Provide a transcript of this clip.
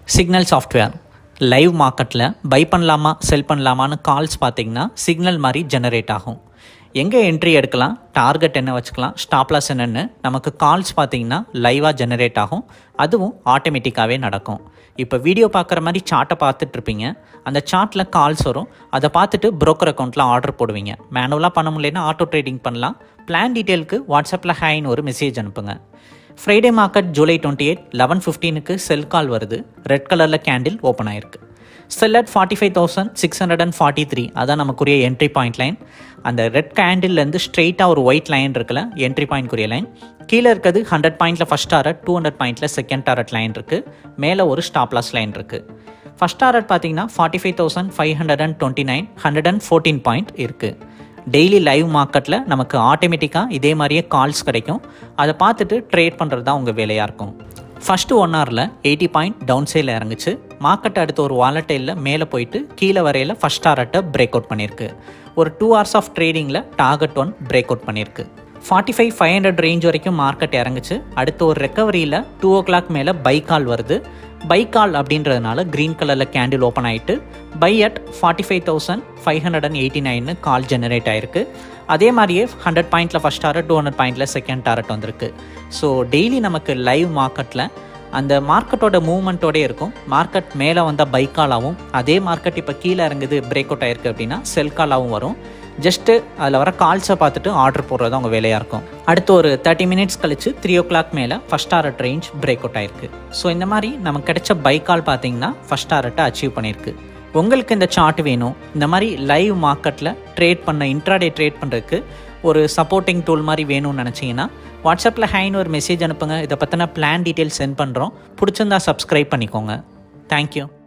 signal software live மார்க்கெட்டில் buy பண்ணலாமா sell பண்ணலாமான்னு கால்ஸ் பார்த்தீங்கன்னா சிக்னல் மாதிரி ஜெனரேட் ஆகும் எங்கே என்ட்ரி எடுக்கலாம் டார்கெட் என்ன வச்சுக்கலாம் ஸ்டாப்லாஸ் என்னென்னு நமக்கு கால்ஸ் பார்த்தீங்கன்னா லைவாக ஜெனரேட் ஆகும் அதுவும் ஆட்டோமேட்டிக்காகவே நடக்கும் இப்போ வீடியோ பார்க்குற மாதிரி சார்ட்டை பார்த்துட்டு இருப்பீங்க அந்த சார்ட்டில் கால்ஸ் வரும் அதை பார்த்துட்டு broker அக்கௌண்ட்டில் ஆர்டர் போடுவீங்க மேனுவலாக பண்ண முடியலன்னா ஆட்டோ ட்ரேடிங் பண்ணலாம் பிளான் டீட்டெயிலுக்கு வாட்ஸ்அப்பில் ஹைன்னு ஒரு மெசேஜ் அனுப்புங்க Friday market July twenty eight eleven ஃபிஃப்டீனுக்கு செல் கால் வருது ரெட் கலரில் கேண்டில் ஓப்பன் ஆயிருக்கு sell at forty five thousand six hundred and forty three அதான் நமக்குரிய என்ட்ரி பாயிண்ட் லைன் அந்த ரெட் கேண்டில்லேருந்து ஸ்ட்ரெயிட்டாக ஒரு ஒயிட் லைன் இருக்குல்ல என்ட்ரி பாயிண்ட்க்குரிய லைன் கீழே இருக்கிறது ஹண்ட்ரட் பாயிண்ட்டில் ஃபஸ்ட் டாரட் டூ ஹண்ட்ரட் பாயிண்ட்டில் செகண்ட் டாரட் லைன் இருக்குது மேலே ஒரு ஸ்டாப் லாஸ் லைன் இருக்குது ஃபஸ்ட் டாரட் பார்த்தீங்கன்னா forty five thousand five hundred and twenty nine hundred and fourteen point இருக்குது டெய்லி லைவ் மார்க்கெட்டில் நமக்கு ஆட்டோமேட்டிக்காக இதே மாதிரியே கால்ஸ் கிடைக்கும் அதை பார்த்துட்டு ட்ரேட் பண்ணுறது தான் உங்கள் வேலையாக இருக்கும் ஃபஸ்ட்டு ஒன் ஹவரில் எயிட்டி பாயிண்ட் டவுன் சைடில் இறங்குச்சு மார்க்கெட் அடுத்து ஒரு வாலட்டைலில் மேலே போயிட்டு கீழே வரையில் ஃபஸ்ட் டாரட்டை பிரேக் அவுட் பண்ணியிருக்கு ஒரு டூ ஹவர்ஸ் ஆஃப் ட்ரேடிங்கில் டார்கெட் ஒன் பிரேக் அவுட் பண்ணியிருக்கு forty five five hundred range வரைக்கும் மார்க்கெட் இறங்குச்சு அடுத்து ஒரு ரெக்கவரியில் டூ ஓ கிளாக் மேலே பை கால் வருது பை கால் அப்படின்றதுனால க்ரீன் கலரில் கேண்டில் ஓப்பன் ஆகிட்டு buy at forty five thousand five hundred and eighty நைன்னு கால் ஜெனரேட் ஆயிருக்கு அதே மாதிரியே ஹண்ட்ரட் பாயிண்ட்டில் ஃபஸ்ட் டாரட் டூ ஹண்ட்ரட் பாயிண்ட்டில் செகண்ட் டாரட் வந்திருக்கு ஸோ டெய்லி நமக்கு லைவ் மார்க்கெட்டில் அந்த மார்க்கெட்டோட மூவ்மெண்ட்டோடே இருக்கும் மார்க்கெட் மேலே வந்தால் பை காலாகவும் அதே மார்க்கெட் இப்போ கீழே இறங்குது பிரேக் அவுட் ஆயிருக்கு அப்படின்னா செல் காலாகவும் வரும் ஜஸ்ட்டு அதில் வர கால்ஸை பார்த்துட்டு ஆர்டர் போடுறது அவங்க வேலையாக இருக்கும் அடுத்து ஒரு தேர்ட்டி மினிட்ஸ் கழிச்சு த்ரீ ஓ கிளாக் மேலே first target range break out ஆயிருக்கு ஸோ இந்த மாதிரி நமக்கு கிடைச்ச பை கால் பார்த்தீங்கன்னா ஃபஸ்ட் டாரட்டை அச்சீவ் பண்ணியிருக்கு உங்களுக்கு இந்த சார்ட் வேணும் இந்த மாதிரி லைவ் மார்க்கெட்டில் ட்ரேட் பண்ண இன்ட்ராடே ட்ரேட் பண்ணுறதுக்கு ஒரு சப்போர்ட்டிங் டூல் மாதிரி வேணும்னு நினச்சிங்கன்னா வாட்ஸ்அப்பில் ஹைன்னு ஒரு மெசேஜ் அனுப்புங்க இதை பற்றின பிளான் டீட்டெயில்ஸ் சென்ட் பண்ணுறோம் பிடிச்சிருந்தா சப்ஸ்கிரைப் பண்ணிக்கோங்க தேங்க்யூ